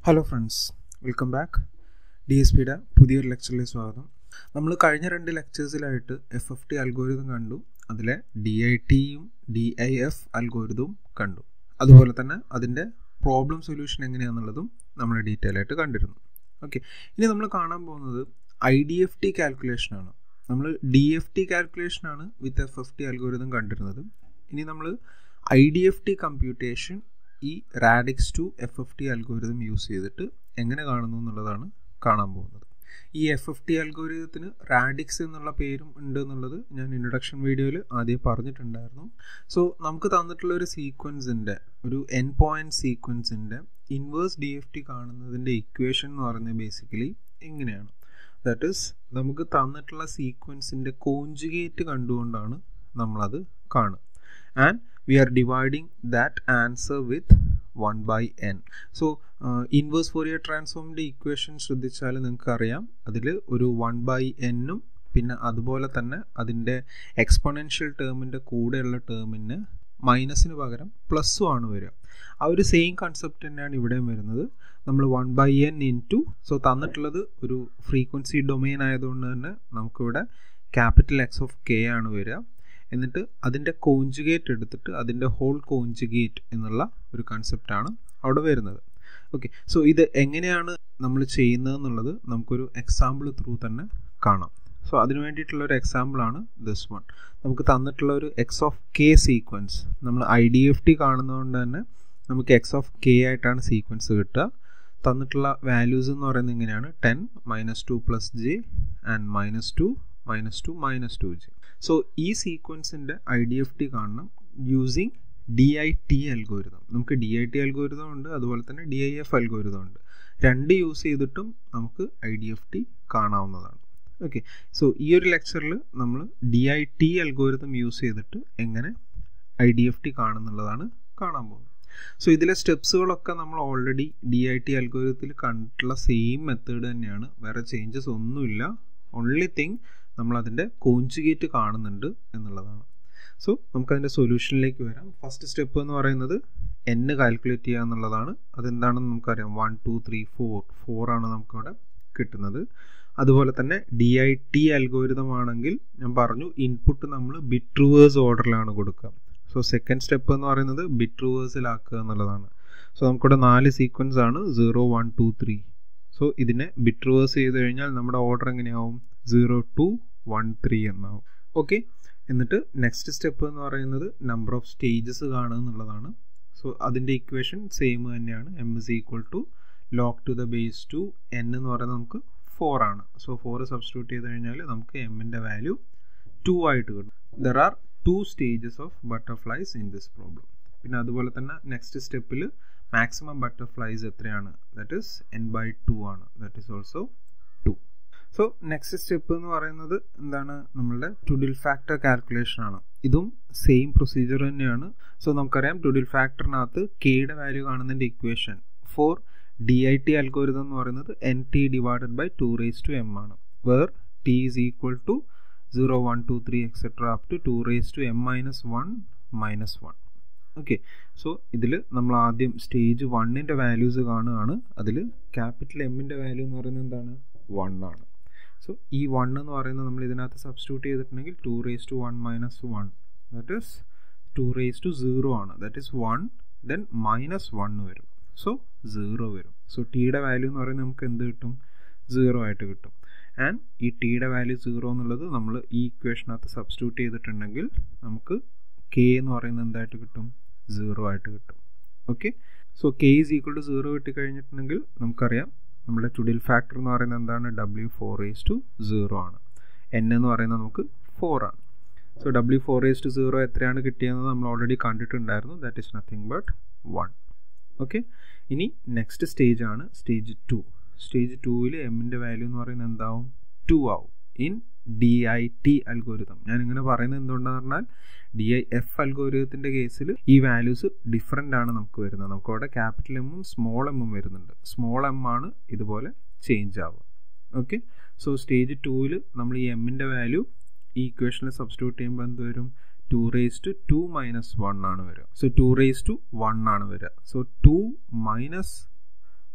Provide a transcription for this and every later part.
hello friends welcome back D S പിയുടെ പുതിയൊരു ലെക്ചറിലേക്ക് സ്വാഗതം നമ്മൾ കഴിഞ്ഞ രണ്ട് ലെക്ചേഴ്സിലായിട്ട് എഫ് എഫ് ടി അൽഗോരിതം കണ്ടു അതിലെ ഡി ഐ ടിയും ഡി ഐ എഫ് അൽഗോരിതവും കണ്ടു അതുപോലെ തന്നെ അതിൻ്റെ പ്രോബ്ലം സൊല്യൂഷൻ എങ്ങനെയാണെന്നുള്ളതും നമ്മൾ ഡീറ്റെയിൽ ആയിട്ട് കണ്ടിരുന്നു ഓക്കെ ഇനി നമ്മൾ കാണാൻ പോകുന്നത് ഐ ഡി എഫ് ടി കാൽക്കുലേഷനാണ് നമ്മൾ ഡി എഫ് ടി കാൽക്കുലേഷനാണ് with F F T algorithm കണ്ടിരുന്നത് ഇനി നമ്മൾ I D F T computation ഈ radix two F F T algorithm use ചെയ്തിട്ട് എങ്ങനെ കാണുന്നു എന്നുള്ളതാണ് കാണാൻ പോകുന്നത് ഈ എഫ് എഫ് ടി അൽഗോരിതത്തിന് റാഡിക്സ് എന്നുള്ള പേരും ഉണ്ട് എന്നുള്ളത് ഞാൻ ഇൻട്രൊഡക്ഷൻ വീഡിയോയിൽ ആദ്യം പറഞ്ഞിട്ടുണ്ടായിരുന്നു സോ നമുക്ക് തന്നിട്ടുള്ള ഒരു സീക്വൻസിൻ്റെ ഒരു എൻ പോയിന്റ് സീക്വൻസിൻ്റെ ഇൻവേഴ്സ് ഡി എഫ് ടി കാണുന്നതിൻ്റെ ഇക്വേഷൻ എന്ന് പറയുന്നത് ബേസിക്കലി ഇങ്ങനെയാണ് ദാറ്റ് ഈസ് നമുക്ക് തന്നിട്ടുള്ള സീക്വൻസിൻ്റെ കോഞ്ചുഗേറ്റ് കണ്ടുകൊണ്ടാണ് നമ്മളത് കാണുക and we are dividing that answer with 1 by n so inverse Fourier ട്രാൻസ്ഫോമിൻ്റെ ഇക്വേഷൻ ശ്രദ്ധിച്ചാൽ നിങ്ങൾക്ക് അറിയാം അതിൽ ഒരു വൺ ബൈ എന്നും പിന്നെ അതുപോലെ തന്നെ അതിൻ്റെ എക്സ്പൊണൻഷ്യൽ ടേമിൻ്റെ കൂടെയുള്ള ടേമിന് മൈനസിന് പകരം പ്ലസ്സും ആണ് വരിക ആ ഒരു സെയിം കൺസെപ്റ്റ് തന്നെയാണ് ഇവിടെയും വരുന്നത് നമ്മൾ one by N into so തന്നിട്ടുള്ളത് ഒരു ഫ്രീക്വൻസി ഡൊമെയിൻ ആയതുകൊണ്ട് തന്നെ നമുക്കിവിടെ ക്യാപിറ്റൽ എക്സ് ഓഫ് കെ ആണ് വരിക എന്നിട്ട് അതിൻ്റെ കോഞ്ചുഗേറ്റ് എടുത്തിട്ട് അതിൻ്റെ ഹോൾ കോഞ്ചുഗേറ്റ് എന്നുള്ള ഒരു കൺസെപ്റ്റാണ് അവിടെ വരുന്നത് ഓക്കെ സോ ഇത് എങ്ങനെയാണ് നമ്മൾ ചെയ്യുന്നത് എന്നുള്ളത് നമുക്കൊരു എക്സാമ്പിൾ ത്രൂ തന്നെ കാണാം സോ അതിന് വേണ്ടിയിട്ടുള്ള ഒരു എക്സാമ്പിളാണ് ദിസ് വൺ നമുക്ക് തന്നിട്ടുള്ള ഒരു എക്സ് ഓഫ് കെ സീക്വൻസ് നമ്മൾ ഐ ഡി എഫ് ടി കാണുന്നതുകൊണ്ട് തന്നെ നമുക്ക് എക്സ് ഓഫ് കെ ആയിട്ടാണ് സീക്വൻസ് കിട്ടുക തന്നിട്ടുള്ള വാല്യൂസ് എന്ന് പറയുന്നത് ഇങ്ങനെയാണ് ten minus two plus J and minus two minus two minus two J so ഈ സീക്വൻസിൻ്റെ ഐ ഡി എഫ് ടി കാണണം using D I T algorithm നമുക്ക് ഡി ഐ ടി അൽഗോരിതം ഉണ്ട് അതുപോലെ തന്നെ ഡി ഐ എഫ് അൽഗോരിതം ഉണ്ട് രണ്ട് use ചെയ്തിട്ടും നമുക്ക് ഐ ഡി എഫ് ടി കാണാവുന്നതാണ് ഓക്കെ സോ ഈ ഒരു ലെക്ചറിൽ നമ്മൾ D I T algorithm use ചെയ്തിട്ട് എങ്ങനെ ഐ ഡി എഫ് ടി കാണുന്നുള്ളതാണ് കാണാൻ പോകുന്നത് സോ ഇതിലെ സ്റ്റെപ്സുകളൊക്കെ നമ്മൾ ഓൾറെഡി ഡി ഐ ടി അൽഗോരിതത്തിൽ കണ്ടിട്ടുള്ള സെയിം മെത്തേഡ് തന്നെയാണ് വേറെ ചേഞ്ചസ് ഒന്നുമില്ല ഓൺലി തിങ് നമ്മൾ അതിൻ്റെ കോഞ്ചുഗേറ്റ് കാണുന്നുണ്ട് എന്നുള്ളതാണ് സോ നമുക്കതിൻ്റെ സൊല്യൂഷനിലേക്ക് വരാം ഫസ്റ്റ് സ്റ്റെപ്പ് എന്ന് പറയുന്നത് എന്ന് കാൽക്കുലേറ്റ് ചെയ്യുക എന്നുള്ളതാണ് അതെന്താണെന്ന് നമുക്കറിയാം one two three four four ആണ് നമുക്കവിടെ കിട്ടുന്നത് അതുപോലെ തന്നെ ഡി ഐ ടി അൽഗോരിതം ആണെങ്കിൽ ഞാൻ പറഞ്ഞു ഇൻപുട്ട് നമ്മൾ ബിറ്റ് റിവേഴ്സ് ഓർഡറിലാണ് കൊടുക്കുക സോ സെക്കൻഡ് സ്റ്റെപ്പ് എന്ന് പറയുന്നത് ബിറ്റ് റിവേഴ്സിലാക്കുക എന്നുള്ളതാണ് സോ നമുക്കിവിടെ നാല് സീക്വൻസ് ആണ് zero one two three so ഇതിനെ ബിറ്റ് റിവേഴ്സ് ചെയ്ത് കഴിഞ്ഞാൽ നമ്മുടെ ഓർഡർ എങ്ങനെയാവും സീറോ ടു വൺ ത്രീ എന്നാവും ഓക്കെ എന്നിട്ട് നെക്സ്റ്റ് സ്റ്റെപ്പ് എന്ന് പറയുന്നത് നമ്പർ ഓഫ് സ്റ്റേജസ് കാണുക എന്നുള്ളതാണ് സോ അതിൻ്റെ ഇക്വേഷൻ സെയിം തന്നെയാണ് M is equal to log to the base two N എന്ന് പറയുന്നത് നമുക്ക് ഫോർ ആണ് സോ ഫോർ സബ്സ്റ്റിറ്റ്യൂട്ട് ചെയ്ത് കഴിഞ്ഞാൽ നമുക്ക് എമ്മിൻ്റെ വാല്യൂ ടു ആയിട്ട് കിട്ടും there are two stages of butterflies in this problem പിന്നെ അതുപോലെ തന്നെ നെക്സ്റ്റ് സ്റ്റെപ്പിൽ മാക്സിമം ബട്ടർഫ്ലൈസ് എത്രയാണ് that is N by two ആണ് that is also two so next step എന്ന് പറയുന്നത് എന്താണ് നമ്മളുടെ ടുഡിൽ ഫാക്ടർ കാൽക്കുലേഷൻ ആണ് ഇതും സെയിം പ്രൊസീജിയർ തന്നെയാണ് സോ നമുക്കറിയാം ടുഡിൽ ഫാക്ടറിനകത്ത് കെയുടെ വാല്യൂ കാണുന്നതിൻ്റെ equation for D I T algorithm എന്ന് പറയുന്നത് N T divided by two raise to M ആണ് where T is equal to zero one two three etcetera up to two raise to M minus one minus one okay so ഇതിൽ നമ്മൾ ആദ്യം stage വണ്ണിൻ്റെ values കാണുകയാണ് അതിൽ capital എമ്മിൻ്റെ value എന്ന് പറയുന്നത് എന്താണ് വൺ ആണ് സോ ഈ വൺ എന്ന് പറയുന്നത് നമ്മൾ ഇതിനകത്ത് സബ്സ്റ്റിറ്റ്യൂട്ട് ചെയ്തിട്ടുണ്ടെങ്കിൽ two raise to one minus one that is two raise to zero ആണ് that is one then minus one വരും സോ സീറോ വരും സോ ടിയുടെ വാല്യൂ എന്ന് പറയുന്നത് നമുക്ക് എന്ത് കിട്ടും സീറോ ആയിട്ട് കിട്ടും ആൻഡ് ഈ ടിയുടെ വാല്യൂ സീറോ എന്നുള്ളത് നമ്മൾ ഈ ഇക്വേഷനകത്ത് സബ്സ്റ്റിറ്റ്യൂട്ട് ചെയ്തിട്ടുണ്ടെങ്കിൽ നമുക്ക് കെ എന്ന് പറയുന്നത് എന്തായിട്ട് കിട്ടും സീറോ ആയിട്ട് കിട്ടും okay so K is equal to zero കിട്ടിക്കഴിഞ്ഞിട്ടുണ്ടെങ്കിൽ നമുക്കറിയാം നമ്മുടെ ടുഡിൽ ഫാക്ടർ എന്ന് പറയുന്നത് എന്താണ് W four raise to zero ആണ് എൻ എന്ന് പറയുന്നത് നമുക്ക് ഫോർ ആണ് so W four raise to zero എത്രയാണ് കിട്ടിയതെന്ന് നമ്മൾ ഓൾറെഡി കണ്ടിട്ടുണ്ടായിരുന്നു that is nothing but one okay ഇനി നെക്സ്റ്റ് സ്റ്റേജ് ആണ് സ്റ്റേജ് ടു സ്റ്റേജ് ടൂവിൽ എമ്മിൻ്റെ വാല്യൂ എന്ന് പറയുന്നത് എന്താവും ടു ആവും in D I T algorithm ഞാൻ ഇങ്ങനെ പറയുന്നത് എന്തുകൊണ്ടാന്ന് പറഞ്ഞാൽ ഡി ഐ എഫ് അൽഗോരിതത്തിൻ്റെ കേസിൽ ഈ വാല്യൂസ് ഡിഫറെൻ്റ് ആണ് നമുക്ക് വരുന്നത് നമുക്ക് അവിടെ ക്യാപിറ്റൽ എമ്മും സ്മോൾ എമ്മും വരുന്നുണ്ട് സ്മോൾ എം ആണ് ഇതുപോലെ ചേഞ്ച് ആവുക ഓക്കെ സോ സ്റ്റേജ് ടൂവിൽ നമ്മൾ ഈ എമ്മിൻ്റെ വാല്യൂ ഈ ഇക്വേഷനിൽ സബ്സ്റ്റിറ്റ്യൂട്ട് ചെയ്യുമ്പോൾ എന്ത് വരും two raise to two minus one ആണ് വരിക so two raise to one ആണ് വരിക സോ ടു മൈനസ്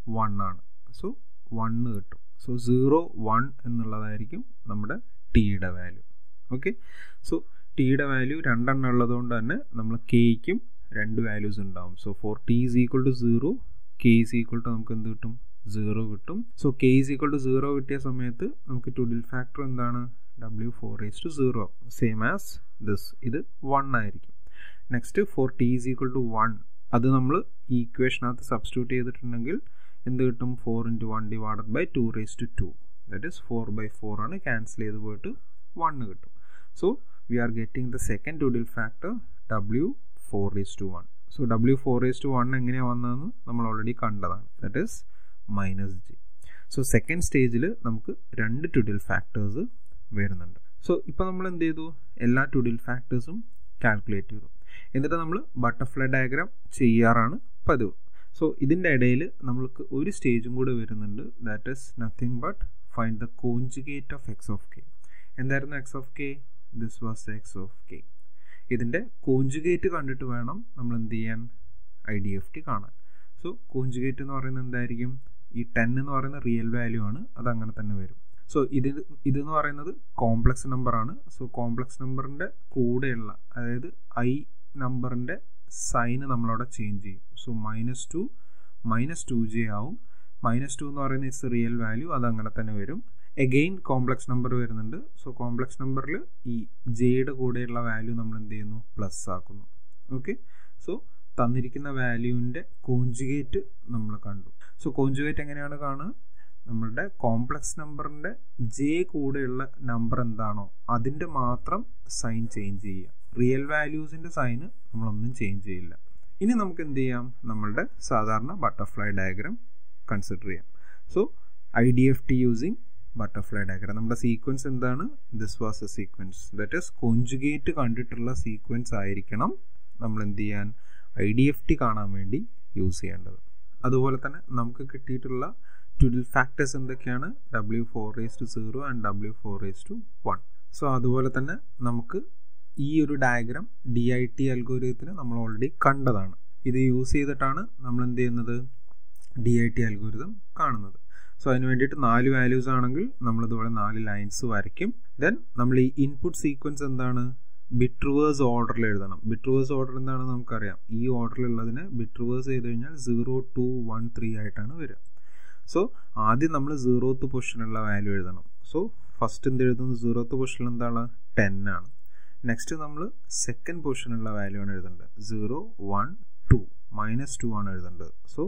വൺ ആണ് സോ വണ്ണ് കിട്ടും സോ സീറോ വൺ എന്നുള്ളതായിരിക്കും നമ്മുടെ ടിയുടെ വാല്യൂ ഓക്കെ സോ ടിയുടെ വാല്യൂ രണ്ടെണ്ണം ഉള്ളതുകൊണ്ട് തന്നെ നമ്മൾ കെയ്ക്കും രണ്ട് വാല്യൂസ് ഉണ്ടാവും so for T is equal to zero K is equal to നമുക്ക് എന്ത് കിട്ടും സീറോ കിട്ടും so K is equal to zero കിട്ടിയ സമയത്ത് നമുക്ക് ടുഡിൽ ഫാക്ടർ എന്താണ് W four is to zero same as this ഇത് വൺ ആയിരിക്കും next for T is equal to one അത് നമ്മൾ ഈ ഇക്വേഷനകത്ത് സബ്സ്റ്റിറ്റ്യൂട്ട് ചെയ്തിട്ടുണ്ടെങ്കിൽ എന്ത് കിട്ടും four into one divided by two raise to two that is four by four ആണ് ക്യാൻസൽ ചെയ്ത് പോയിട്ട് വണ്ണ് കിട്ടും so we are getting the second twiddle factor W four raise to one so W four raise to one എങ്ങനെയാണ് വന്നതെന്ന് നമ്മൾ already കണ്ടതാണ് that is minus G so second സ്റ്റേജിൽ നമുക്ക് രണ്ട് ടുഡിൽ ഫാക്ടേഴ്സ് വരുന്നുണ്ട് സോ ഇപ്പോൾ നമ്മൾ എന്ത് ചെയ്തു എല്ലാ ടുഡിൽ ഫാക്ടേഴ്സും കാൽക്കുലേറ്റ് ചെയ്തു എന്നിട്ട് നമ്മൾ ബട്ടർഫ്ലൈ ഡയഗ്രാം ചെയ്യാറാണ് പതിവ് സോ ഇതിൻ്റെ ഇടയിൽ നമ്മൾക്ക് ഒരു സ്റ്റേജും കൂടെ വരുന്നുണ്ട് that is nothing but find the conjugate of X of K എന്തായിരുന്നു X of K this was X of K ഇതിൻ്റെ കോഞ്ചുഗേറ്റ് കണ്ടിട്ട് വേണം നമ്മൾ എന്ത് ചെയ്യാൻ ഐ ഡി എഫ് ടി കാണാൻ സോ കോഞ്ചുഗേറ്റ് എന്ന് പറയുന്നത് എന്തായിരിക്കും ഈ ടെൻ എന്ന് പറയുന്ന റിയൽ വാല്യൂ ആണ് അത് അങ്ങനെ തന്നെ വരും സോ ഇത് ഇതെന്ന് പറയുന്നത് കോംപ്ലക്സ് നമ്പറാണ് സോ കോംപ്ലക്സ് നമ്പറിൻ്റെ കൂടെയുള്ള അതായത് ഐ നമ്പറിൻ്റെ സൈന് നമ്മളവിടെ ചേഞ്ച് ചെയ്യും so minus two minus two J ആവും മൈനസ് ടു എന്ന് പറയുന്ന ഇറ്റ്സ് റിയൽ വാല്യൂ അത് അങ്ങനെ തന്നെ വരും എഗെയിൻ കോംപ്ലക്സ് നമ്പർ വരുന്നുണ്ട് സോ കോംപ്ലക്സ് നമ്പറിൽ ഈ ജെയുടെ കൂടെയുള്ള വാല്യൂ നമ്മൾ എന്ത് ചെയ്യുന്നു പ്ലസ് ആക്കുന്നു ഓക്കെ സോ തന്നിരിക്കുന്ന വാല്യൂവിൻ്റെ കോഞ്ചുഗേറ്റ് നമ്മൾ കണ്ടു സോ കോഞ്ചുഗേറ്റ് എങ്ങനെയാണ് കാണുക നമ്മളുടെ കോംപ്ലക്സ് നമ്പറിൻ്റെ ജെ കൂടെയുള്ള നമ്പർ എന്താണോ അതിൻ്റെ മാത്രം സൈൻ ചേഞ്ച് ചെയ്യുക റിയൽ വാല്യൂസിൻ്റെ സൈന് നമ്മളൊന്നും ചേഞ്ച് ചെയ്യില്ല ഇനി നമുക്ക് എന്ത് ചെയ്യാം നമ്മളുടെ സാധാരണ ബട്ടർഫ്ലൈ ഡയഗ്രാം കൺസിഡർ ചെയ്യാം so I D F T using butterfly diagram നമ്മുടെ സീക്വൻസ് എന്താണ് this was a sequence that is conjugate കണ്ടിട്ടുള്ള സീക്വൻസ് ആയിരിക്കണം നമ്മൾ എന്ത് ചെയ്യാൻ ഐ ഡി എഫ് ടി കാണാൻ വേണ്ടി യൂസ് ചെയ്യേണ്ടത് അതുപോലെ തന്നെ നമുക്ക് കിട്ടിയിട്ടുള്ള ട്വൽവ് ഫാക്ടേഴ്സ് എന്തൊക്കെയാണ് W four raise to zero and W four raise to one so അതുപോലെ തന്നെ നമുക്ക് ഈ ഒരു ഡയഗ്രാം ഡി ഐ ടി അൽഗോരിയത്തിന് നമ്മൾ ഓൾറെഡി കണ്ടതാണ് ഇത് യൂസ് ചെയ്തിട്ടാണ് നമ്മൾ എന്ത് ചെയ്യുന്നത് ഡി ഐ ടി അൽഗോരിതം കാണുന്നത് സോ അതിന് വേണ്ടിയിട്ട് നാല് വാല്യൂസ് ആണെങ്കിൽ നമ്മളിതുപോലെ നാല് ലൈൻസ് വരയ്ക്കും ദെൻ നമ്മൾ ഈ ഇൻപുട്ട് സീക്വൻസ് എന്താണ് ബിട്രുവേഴ്സ് ഓർഡറിൽ എഴുതണം ബിട്രുവേഴ്സ് ഓർഡർ എന്താണെന്ന് നമുക്കറിയാം ഈ ഓർഡറിലുള്ളതിനെ ബിട്രുവേഴ്സ് ചെയ്ത് കഴിഞ്ഞാൽ സീറോ ടു വൺ ത്രീ ആയിട്ടാണ് വരിക സോ ആദ്യം നമ്മൾ സീറോത്ത് പൊസിഷനുള്ള വാല്യൂ എഴുതണം സോ ഫസ്റ്റ് എന്ത് എഴുതുന്നത് സീറോത്ത് പൊസിഷൻ എന്താണ് ടെൻ ആണ് നെക്സ്റ്റ് നമ്മൾ സെക്കൻഡ് പൊസിഷനുള്ള വാല്യൂ ആണ് എഴുതേണ്ടത് zero one two minus two ആണ് എഴുതേണ്ടത് so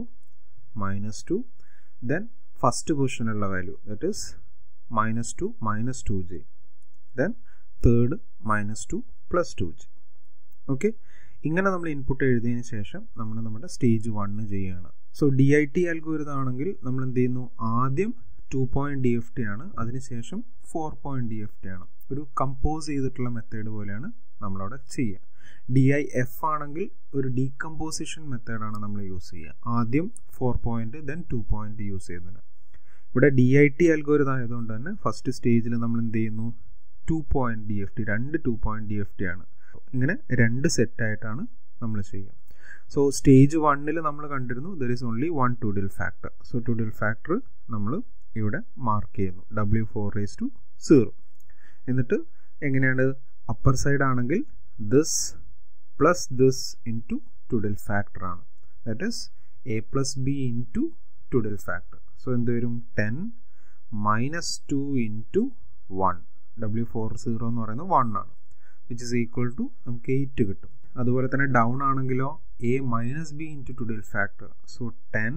minus two then first പൊസിഷനുള്ള value that is minus two minus two J then third minus two plus two J okay ഇങ്ങനെ നമ്മൾ ഇൻപുട്ട് എഴുതിയതിന് ശേഷം നമ്മൾ നമ്മുടെ സ്റ്റേജ് വണ്ണ് ചെയ്യുകയാണ് സോ ഡി ഐ ടി അൽഗോരിതാണെങ്കിൽ നമ്മൾ എന്ത് ചെയ്യുന്നു ആദ്യം two point D F T ആണ് അതിനുശേഷം four point D F T ആണ് ഒരു കമ്പോസ് ചെയ്തിട്ടുള്ള മെത്തേഡ് പോലെയാണ് നമ്മളവിടെ ചെയ്യുക ഡി ഐ എഫ് ആണെങ്കിൽ ഒരു ഡീകമ്പോസിഷൻ മെത്തേഡാണ് നമ്മൾ യൂസ് ചെയ്യുക ആദ്യം four point then two point use ചെയ്യുന്നതിന് ഇവിടെ ഡി ഐ ടി അൽഗോരിതം ആയതുകൊണ്ട് തന്നെ ഫസ്റ്റ് സ്റ്റേജിൽ നമ്മൾ എന്ത് ചെയ്യുന്നു two point D F T രണ്ട് two point D F T ആണ് ഇങ്ങനെ രണ്ട് സെറ്റായിട്ടാണ് നമ്മൾ ചെയ്യുക സോ സ്റ്റേജ് വണ്ണിൽ നമ്മൾ കണ്ടിരുന്നു there is only one twiddle factor so twiddle factor നമ്മൾ ഇവിടെ മാർക്ക് ചെയ്യുന്നു W four raise to zero എന്നിട്ട് എങ്ങനെയാണ് അപ്പർ സൈഡ് ആണെങ്കിൽ this plus this into twiddle factor ആണ് that is A plus B into twiddle factor so എന്ത് വരും ten minus two into one W four zero എന്ന് പറയുന്നത് one ആണ് which is equal to നമുക്ക് eight കിട്ടും അതുപോലെ തന്നെ ഡൗൺ ആണെങ്കിലോ A minus B into twiddle factor so ten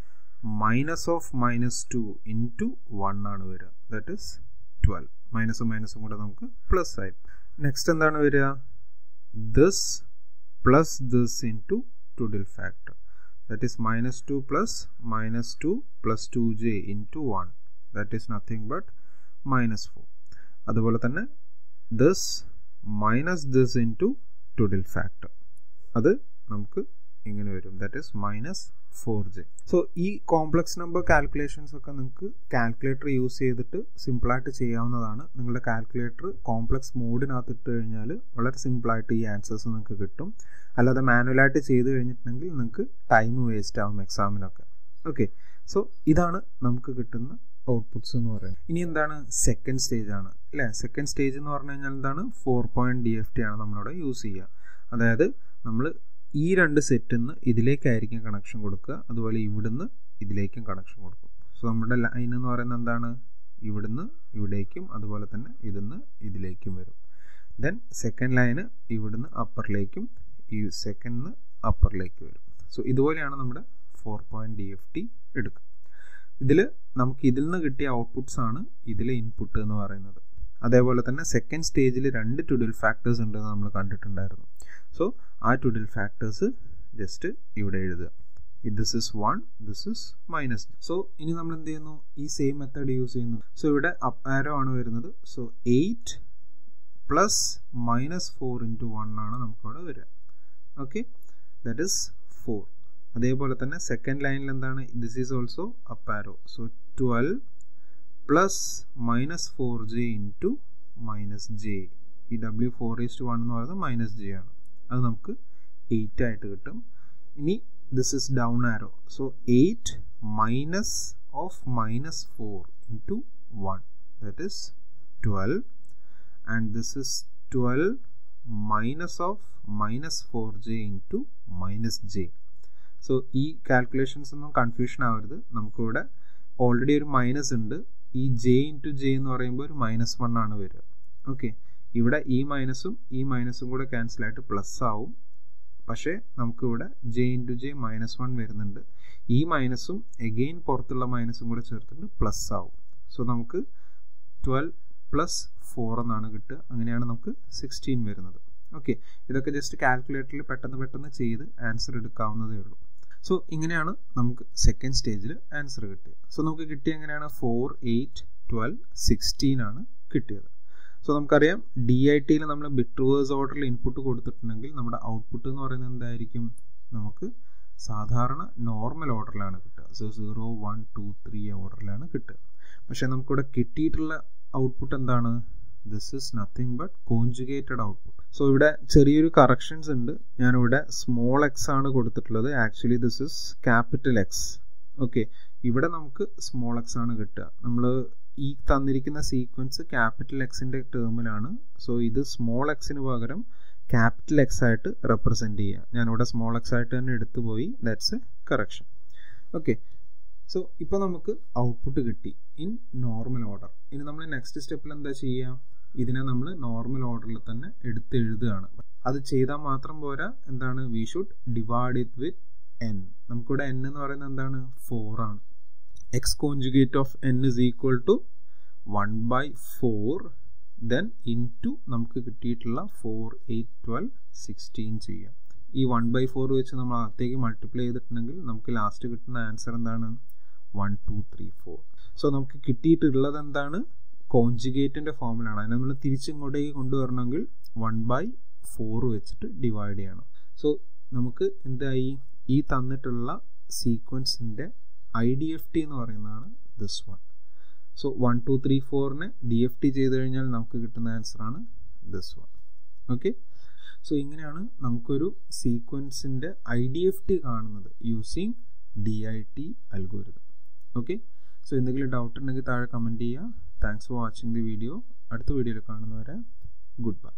minus of minus two into one ആണ് വരിക ദറ്റ് ഇസ് ട്വൽവ് മൈനസും മൈനസും കൂടെ നമുക്ക് പ്ലസ് ആയി നെക്സ്റ്റ് എന്താണ് വരിക this plus this into twiddle factor that is minus two plus minus two plus two J into one that is nothing but minus four അതുപോലെ തന്നെ this minus this into twiddle factor അത് നമുക്ക് ഇങ്ങനെ വരും that is minus four J so ഈ complex number calculations ഒക്കെ നിങ്ങൾക്ക് calculator use ചെയ്തിട്ട് സിമ്പിളായിട്ട് ചെയ്യാവുന്നതാണ് നിങ്ങളുടെ കാൽക്കുലേറ്റർ കോംപ്ലക്സ് മോഡിനകത്ത് ഇട്ട് കഴിഞ്ഞാൽ വളരെ സിമ്പിളായിട്ട് ഈ ആൻസേഴ്സ് നിങ്ങൾക്ക് കിട്ടും അല്ലാതെ മാനുവലായിട്ട് ചെയ്ത് കഴിഞ്ഞിട്ടുണ്ടെങ്കിൽ നിങ്ങൾക്ക് ടൈം വേസ്റ്റ് ആവും എക്സാമിനൊക്കെ ഓക്കെ സോ ഇതാണ് നമുക്ക് കിട്ടുന്ന ഔട്ട്പുട്ട്സ് എന്ന് പറയുന്നത് ഇനി എന്താണ് സെക്കൻഡ് സ്റ്റേജ് ആണ് അല്ലേ സെക്കൻഡ് സ്റ്റേജ് എന്ന് പറഞ്ഞു കഴിഞ്ഞാൽ എന്താണ് four point D F T ആണ് നമ്മളിവിടെ യൂസ് ചെയ്യുക അതായത് നമ്മൾ ഈ രണ്ട് സെറ്റിൽ നിന്ന് ഇതിലേക്കായിരിക്കും കണക്ഷൻ കൊടുക്കുക അതുപോലെ ഇവിടുന്ന് ഇതിലേക്കും കണക്ഷൻ കൊടുക്കും സോ നമ്മുടെ ലൈൻ എന്ന് പറയുന്നത് എന്താണ് ഇവിടുന്ന് ഇവിടേക്കും അതുപോലെ തന്നെ ഇതിന്ന് ഇതിലേക്കും വരും ദെൻ സെക്കൻഡ് ലൈന് ഇവിടുന്ന് അപ്പറിലേക്കും ഈ സെക്കൻഡിന് അപ്പറിലേക്ക് വരും സോ ഇതുപോലെയാണ് നമ്മുടെ four point D F T എടുക്കുക ഇതിൽ നമുക്ക് ഇതിൽ നിന്ന് കിട്ടിയ ഔട്ട്പുട്ട്സ് ആണ് ഇതിലെ ഇൻപുട്ട് എന്ന് പറയുന്നത് അതേപോലെ തന്നെ സെക്കൻഡ് സ്റ്റേജിൽ രണ്ട് ട്വിഡിൽ ഫാക്ടേഴ്സ് ഉണ്ടെന്ന് നമ്മൾ കണ്ടിട്ടുണ്ടായിരുന്നു സോ ആ ട്വിഡിൽ ഫാക്ടേഴ്സ് ജസ്റ്റ് ഇവിടെ എഴുതുക this is one this is minus so ഇനി നമ്മൾ എന്ത് ചെയ്യുന്നു ഈ സെയിം മെത്തേഡ് യൂസ് ചെയ്യുന്നു സോ ഇവിടെ അപ്പ് ആരോ ആണ് വരുന്നത് so eight plus minus four into one ആണ് നമുക്കവിടെ വരിക ഓക്കെ ദാറ്റ് ഇസ് ഫോർ അതേപോലെ തന്നെ സെക്കൻഡ് ലൈനിൽ എന്താണ് this is also up arrow so twelve plus minus four J into minus J ഈ ഡബ്ല്യു ഫോർ ഈസ്റ്റ് വൺ എന്ന് പറയുന്നത് മൈനസ് ജെ ആണ് അത് നമുക്ക് എയ്റ്റ് ആയിട്ട് കിട്ടും ഇനി this is down arrow so eight minus of minus four into one that is twelve and this is twelve minus of minus four J into minus J so ഈ കാൽക്കുലേഷൻസ് ഒന്നും confusion ആവരുത് നമുക്കിവിടെ ഓൾറെഡി ഒരു minus ഉണ്ട് ഈ J into J എന്ന് പറയുമ്പോൾ ഒരു മൈനസ് വൺ ആണ് വരിക ഓക്കെ ഇവിടെ ഈ മൈനസും ഈ മൈനസും കൂടെ ക്യാൻസൽ ആയിട്ട് പ്ലസ് ആവും പക്ഷേ നമുക്കിവിടെ J into J minus one വരുന്നുണ്ട് ഈ മൈനസും എഗെയിൻ പുറത്തുള്ള മൈനസും കൂടെ ചേർത്തിട്ട് പ്ലസ് ആവും സോ നമുക്ക് ട്വൽവ് പ്ലസ് ഫോർ എന്നാണ് കിട്ടുക അങ്ങനെയാണ് നമുക്ക് സിക്സ്റ്റീൻ വരുന്നത് ഓക്കെ ഇതൊക്കെ ജസ്റ്റ് കാൽക്കുലേറ്ററിൽ പെട്ടെന്ന് പെട്ടെന്ന് ചെയ്ത് ആൻസർ എടുക്കാവുന്നതേ ഉള്ളൂ സോ ഇങ്ങനെയാണ് നമുക്ക് സെക്കൻഡ് സ്റ്റേജിൽ ആൻസർ കിട്ടിയത് സോ നമുക്ക് കിട്ടിയ എങ്ങനെയാണ് ഫോർ എയ്റ്റ് ട്വൽവ് സിക്സ്റ്റീൻ ആണ് കിട്ടിയത് സോ നമുക്കറിയാം ഡി ഐ ടിയിൽ നമ്മൾ ബിറ്റ് റിവേഴ്സ് ഓർഡറിൽ ഇൻപുട്ട് കൊടുത്തിട്ടുണ്ടെങ്കിൽ നമ്മുടെ ഔട്ട്പുട്ട് എന്ന് പറയുന്നത് എന്തായിരിക്കും നമുക്ക് സാധാരണ നോർമൽ ഓർഡറിലാണ് കിട്ടുക so zero one two three ഓർഡറിലാണ് കിട്ടുക പക്ഷേ നമുക്കിവിടെ കിട്ടിയിട്ടുള്ള ഔട്ട്പുട്ട് എന്താണ് this is nothing but conjugated output so ഇവിടെ ചെറിയൊരു കറക്ഷൻസ് ഉണ്ട് ഞാനിവിടെ സ്മോൾ എക്സ് ആണ് കൊടുത്തിട്ടുള്ളത് actually this is capital X okay ഇവിടെ നമുക്ക് സ്മോൾ എക്സ് ആണ് കിട്ടുക നമ്മൾ ഈ തന്നിരിക്കുന്ന സീക്വൻസ് ക്യാപിറ്റൽ എക്സിന്റെ ടേമിലാണ് സോ ഇത് സ്മോൾ എക്സിന് പകരം ക്യാപിറ്റൽ എക്സ് ആയിട്ട് റെപ്രസെന്റ് ചെയ്യുക ഞാനിവിടെ സ്മോൾ എക്സ് ആയിട്ട് തന്നെ എടുത്തു പോയി that's a correction okay so ഇപ്പോൾ നമുക്ക് ഔട്ട്പുട്ട് കിട്ടി ഇൻ നോർമൽ ഓർഡർ ഇനി നമ്മൾ നെക്സ്റ്റ് സ്റ്റെപ്പിൽ എന്താ ചെയ്യുക ഇതിനെ നമ്മൾ നോർമൽ ഓർഡറിൽ തന്നെ എടുത്ത് എഴുതുകയാണ് അത് ചെയ്താൽ മാത്രം പോരാ എന്താണ് we should divide it with N നമുക്കിവിടെ എൻ എന്ന് പറയുന്നത് എന്താണ് ഫോർ ആണ് X conjugate of N is equal to one by four then into നമുക്ക് കിട്ടിയിട്ടുള്ള ഫോർ എയ്റ്റ് ട്വൽവ് സിക്സ്റ്റീൻ ചെയ്യാം ഈ വൺ ബൈ ഫോർ വെച്ച് നമ്മൾ അകത്തേക്ക് മൾട്ടിപ്ലൈ ചെയ്തിട്ടുണ്ടെങ്കിൽ നമുക്ക് ലാസ്റ്റ് കിട്ടുന്ന ആൻസർ എന്താണ് one two three four so നമുക്ക് കിട്ടിയിട്ടുള്ളത് എന്താണ് കോഞ്ചുഗേറ്റിന്റെ ഫോമിലാണ് അതിനെ നമ്മൾ തിരിച്ചിങ്ങോട്ടേക്ക് കൊണ്ടുവരണമെങ്കിൽ വൺ ബൈ ഫോർ വെച്ചിട്ട് ഡിവൈഡ് ചെയ്യണം സോ നമുക്ക് എന്തായി ഈ തന്നിട്ടുള്ള സീക്വൻസിന്റെ ഐ ഡി എഫ് ടി എന്ന് പറയുന്നതാണ് this one so one two three ഫോറിനെ ഡി എഫ് ടി ചെയ്ത് കഴിഞ്ഞാൽ നമുക്ക് കിട്ടുന്ന ആൻസർ ആണ് ദിസ് വൺ ഓക്കെ സോ ഇങ്ങനെയാണ് നമുക്കൊരു സീക്വൻസിന്റെ ഐ ഡി എഫ് ടി കാണുന്നത് using D I T algorithm okay so എന്തെങ്കിലും ഡൗട്ട് ഉണ്ടെങ്കിൽ താഴെ കമൻറ്റ് ചെയ്യുക thanks for watching the video അടുത്ത വീഡിയോയിൽ കാണുന്നവരെ ഗുഡ് ബൈ